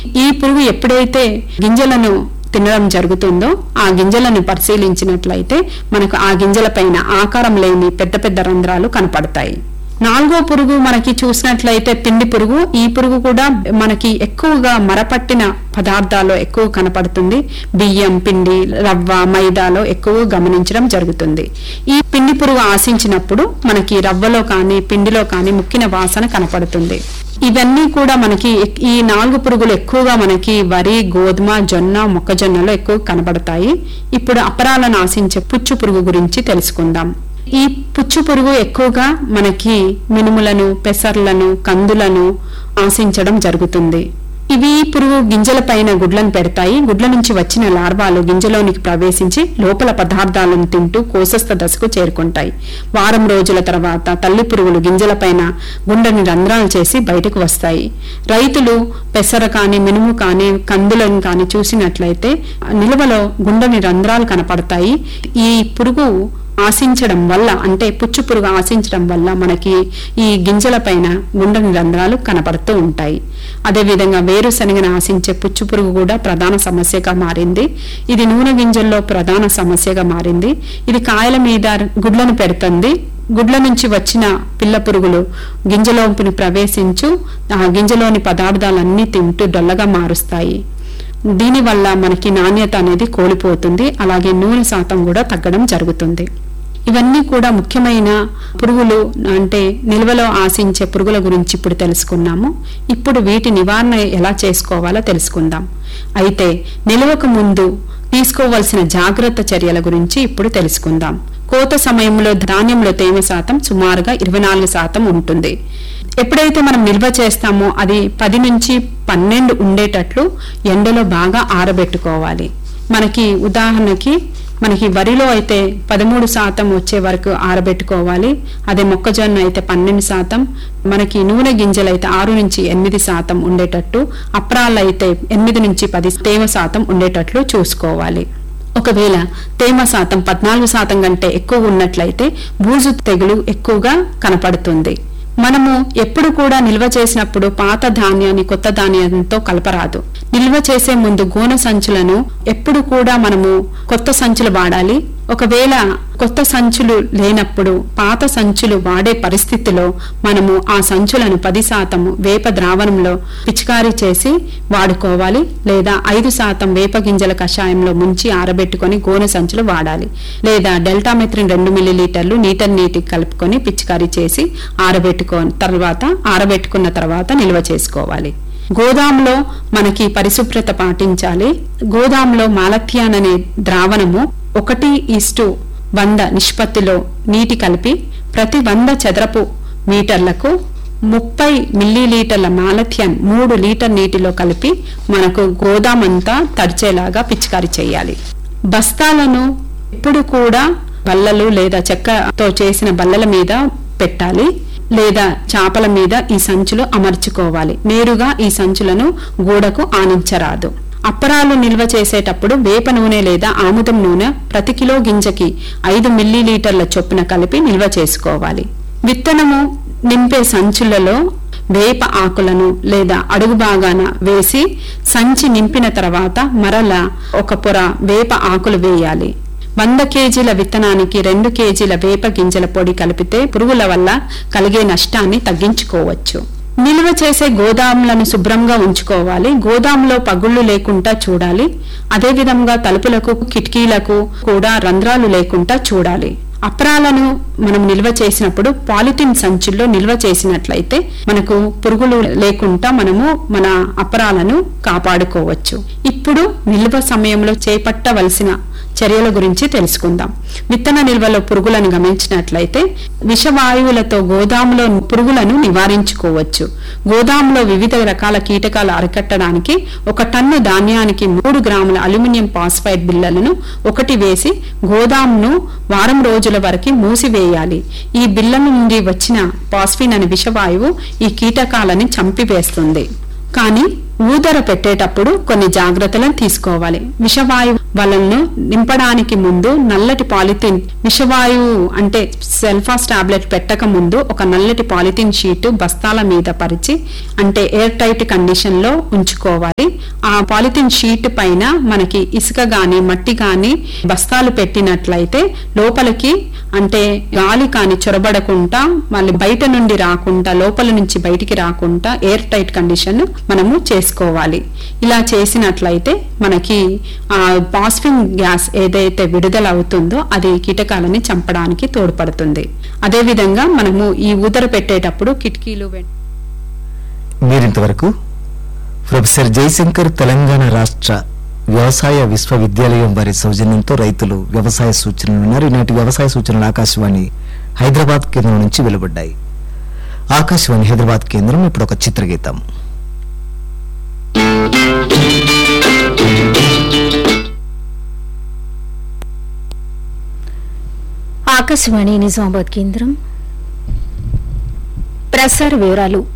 ఈ పురుగు ఎప్పుడైతే గింజలను తినడం జరుగుతుందో ఆ గింజలను పరిశీలించినట్లయితే మనకు ఆ గింజల పైన ఆకారం లేని పెద్ద పెద్ద రంధ్రాలు కనపడతాయి నాలుగో పురుగు మనకి చూసినట్లయితే పిండి పురుగు ఈ పురుగు కూడా మనకి ఎక్కువగా మరపట్టిన పదార్థాల్లో ఎక్కువ కనపడుతుంది బియ్యం పిండి రవ్వ మైదాలో ఎక్కువ గమనించడం జరుగుతుంది ఈ పిండి పురుగు ఆశించినప్పుడు మనకి రవ్వలో కానీ పిండిలో కానీ ముక్కిన వాసన కనపడుతుంది ఇవన్నీ కూడా మనకి ఎక్- ఈ నాలుగు పురుగులు ఎక్కువగా మనకి వరి గోధుమ జొన్న మొక్కజొన్నలో ఎక్కువ కనబడతాయి ఇప్పుడు అపరాలను ఆశించే పుచ్చు పురుగు గురించి తెలుసుకుందాం ఈ పుచ్చు పురుగు ఎక్కువగా మనకి మినుములను పెసర్లను కందులను ఆశించడం జరుగుతుంది ఇవి పురుగు గింజల పైన గుడ్లను పెడతాయి గుడ్ల నుంచి వచ్చిన లార్వాలు గింజలోనికి ప్రవేశించి లోపల పదార్థాలను తింటూ కోసస్థ దశకు చేరుకుంటాయి వారం రోజుల తర్వాత తల్లి పురుగులు గింజల పైన గుండెని రంధ్రాలు చేసి బయటకు వస్తాయి రైతులు పెసర కానీ మినుము కానీ కందులను కానీ చూసినట్లయితే నిల్వలో గుండెని రంధ్రాలు కనపడతాయి ఈ పురుగు ఆశించడం వల్ల అంటే పుచ్చు పురుగు ఆశించడం వల్ల మనకి ఈ గింజల పైన గుండెని రంధ్రాలు కనపడుతూ ఉంటాయి అదేవిధంగా వేరుశనగను ఆశించే పుచ్చు పురుగు కూడా ప్రధాన సమస్యగా మారింది ఇది నూనె గింజల్లో ప్రధాన సమస్యగా మారింది ఇది కాయల మీద గుడ్లను పెడుతుంది గుడ్ల నుంచి వచ్చిన పిల్ల పురుగులు గింజలోపుని ప్రవేశించు ఆ గింజలోని పదార్థాలన్నీ తింటూ డొల్లగా మారుస్తాయి దీనివల్ల మనకి నాణ్యత అనేది కోల్పోతుంది అలాగే నూనె శాతం కూడా తగ్గడం జరుగుతుంది ఇవన్నీ కూడా ముఖ్యమైన పురుగులు అంటే నిల్వలో ఆశించే పురుగుల గురించి ఇప్పుడు తెలుసుకున్నాము ఇప్పుడు వీటి నివారణ ఎలా చేసుకోవాలో తెలుసుకుందాం అయితే నిల్వకు ముందు తీసుకోవలసిన జాగ్రత్త చర్యల గురించి ఇప్పుడు తెలుసుకుందాం కోత సమయంలో ధాన్యంలో తేమ శాతం సుమారుగా ఇరవై నాలుగు శాతం ఉంటుంది ఎప్పుడైతే మనం నిల్వ చేస్తామో అది పది నుంచి పన్నెండు ఉండేటట్లు ఎండలో బాగా ఆరబెట్టుకోవాలి మనకి ఉదాహరణకి మనకి వరిలో అయితే పదమూడు శాతం వచ్చే వరకు ఆరబెట్టుకోవాలి అదే మొక్కజొన్న అయితే పన్నెండు శాతం మనకి నూనె గింజలు అయితే ఆరు నుంచి ఎనిమిది శాతం ఉండేటట్టు అప్రాలు అయితే ఎనిమిది నుంచి పది తేమ శాతం ఉండేటట్లు చూసుకోవాలి ఒకవేళ తేమ శాతం పద్నాలుగు శాతం కంటే ఎక్కువ ఉన్నట్లయితే బూజు తెగులు ఎక్కువగా కనపడుతుంది మనము ఎప్పుడు కూడా నిల్వ చేసినప్పుడు పాత ధాన్యాన్ని కొత్త ధాన్యంతో కలపరాదు నిల్వ చేసే ముందు గోనె సంచులను ఎప్పుడు కూడా మనము కొత్త సంచులు వాడాలి ఒకవేళ కొత్త సంచులు లేనప్పుడు పాత సంచులు వాడే పరిస్థితిలో మనము ఆ సంచులను పది శాతం వేప ద్రావణంలో పిచికారీ చేసి వాడుకోవాలి లేదా ఐదు శాతం వేప గింజల కషాయంలో ముంచి ఆరబెట్టుకొని గోనె సంచులు వాడాలి లేదా డెల్టామెథ్రిన్ రెండు మిల్లీలీటర్లు నీటర్ నీటికి కలుపుకొని పిచికారీ చేసి ఆరబెట్టుకో తర్వాత ఆరబెట్టుకున్న తర్వాత నిల్వ చేసుకోవాలి గోదాంలో మనకి పరిశుభ్రత పాటించాలి గోదాంలో మాలథియాన్ అనే ద్రావణము ఒకటి ఈస్టు వంద నిష్పత్తిలో నీటి కలిపి ప్రతి వంద చదరపు మీటర్లకు ముప్పై మిల్లీలీటర్ల మాలథియాన్ మూడు లీటర్ నీటిలో కలిపి మనకు గోదామంతా తడిచేలాగా పిచికారీ చేయాలి బస్తాలను ఎప్పుడు కూడా బల్లలు లేదా చెక్కతో చేసిన బల్లల మీద పెట్టాలి లేదా చాపల మీద ఈ సంచులు అమర్చుకోవాలి నేరుగా ఈ సంచులను గోడకు ఆనించరాదు అప్పరాలు నిల్వ చేసేటప్పుడు వేప నూనె లేదా ఆముదం నూనె ప్రతి కిలో గింజకి ఐదు మిల్లీలీటర్ల చొప్పున కలిపి నిల్వ చేసుకోవాలి విత్తనము నింపే సంచులలో వేప ఆకులను లేదా అడుగు భాగాన వేసి సంచి నింపిన తర్వాత మరల ఒక పొర వేప ఆకులు వేయాలి వంద కేజీల విత్తనానికి రెండు కేజీల వేప గింజల పొడి కలిపితే పురుగుల వల్ల కలిగే నష్టాన్ని తగ్గించుకోవచ్చు నిల్వ చేసే గోదాములను శుభ్రంగా ఉంచుకోవాలి గోదాంలో పగుళ్లు లేకుండా చూడాలి అదేవిధంగా తలుపులకు కిటికీలకు కూడా రంధ్రాలు లేకుండా చూడాలి అప్రాలను మనం నిల్వ చేసినప్పుడు పాలిథిన్ సంచుల్లో నిల్వ చేసినట్లయితే మనకు పురుగులు లేకుండా మనము మన అపరాలను కాపాడుకోవచ్చు ఇప్పుడు నిల్వ సమయంలో చేపట్టవలసిన చర్యల గురించి తెలుసుకుందాం విత్తన నిల్వలో పురుగులను గమనించినట్లయితే విషవాయువులతో గోదాములో పురుగులను నివారించుకోవచ్చు గోదాములో వివిధ రకాల కీటకాలు అరికట్టడానికి ఒక టన్ను ధాన్యానికి మూడు గ్రాముల అల్యూమినియం పాస్ఫైడ్ బిళ్ళలను ఒకటి వేసి గోదాంను వారం రోజుల వరకు మూసివేయాలి ఈ బిళ్ళ నుండి వచ్చిన పాస్ఫిన్ అనే విషవాయువు ఈ కీటకాలని చంపివేస్తుంది కానీ ఊదర పెట్టేటప్పుడు కొన్ని జాగ్రత్తలను తీసుకోవాలి విషవాయువు వలలను నింపడానికి ముందు నల్లటి పాలిథిన్ విషవాయువు అంటే సెల్ఫాస్ టాబ్లెట్ పెట్టక ముందు ఒక నల్లటి పాలిథిన్ షీట్ బస్తాల మీద పరిచి అంటే ఎయిర్ టైట్ కండిషన్ లో ఉంచుకోవాలి ఆ పాలిథిన్ షీట్ పైన మనకి ఇసుక గాని మట్టి గాని బస్తాలు పెట్టినట్లయితే లోపలికి అంటే గాలి కాని చొరబడకుండా మళ్ళీ బయట నుండి రాకుండా లోపల నుంచి బయటికి రాకుండా ఎయిర్ టైట్ కండిషన్ మనము చేసుకోవాలి ఇలా చేసినట్లయితే మనకి ఆ పాస్ఫిన్ గ్యాస్ ఏదైతే విడుదల అవుతుందో అది కీటకాలని చంపడానికి తోడ్పడుతుంది అదేవిధంగా మనము ఈ ఊదర పెట్టేటప్పుడు కిటికీలు వెం- మీరింతవరకు ప్రొఫెసర్ జయశంకర్ తెలంగాణ రాష్ట్ర వ్యవసాయ విశ్వవిద్యాలయం వారి సౌజన్యంతో రైతులు వ్యవసాయ సూచనలు విన్నారు ఈనాటి వ్యవసాయ సూచనలు ఆకాశవాణి హైదరాబాద్ కేంద్రం నుంచి వెలువడ్డాయి ఆకాశవాణి హైదరాబాద్ కేంద్రం ఇప్పుడు ఒక చిత్రగీతం ఆకాశవాణి నిజామాబాద్ కేంద్రం ప్రసార వివరాలు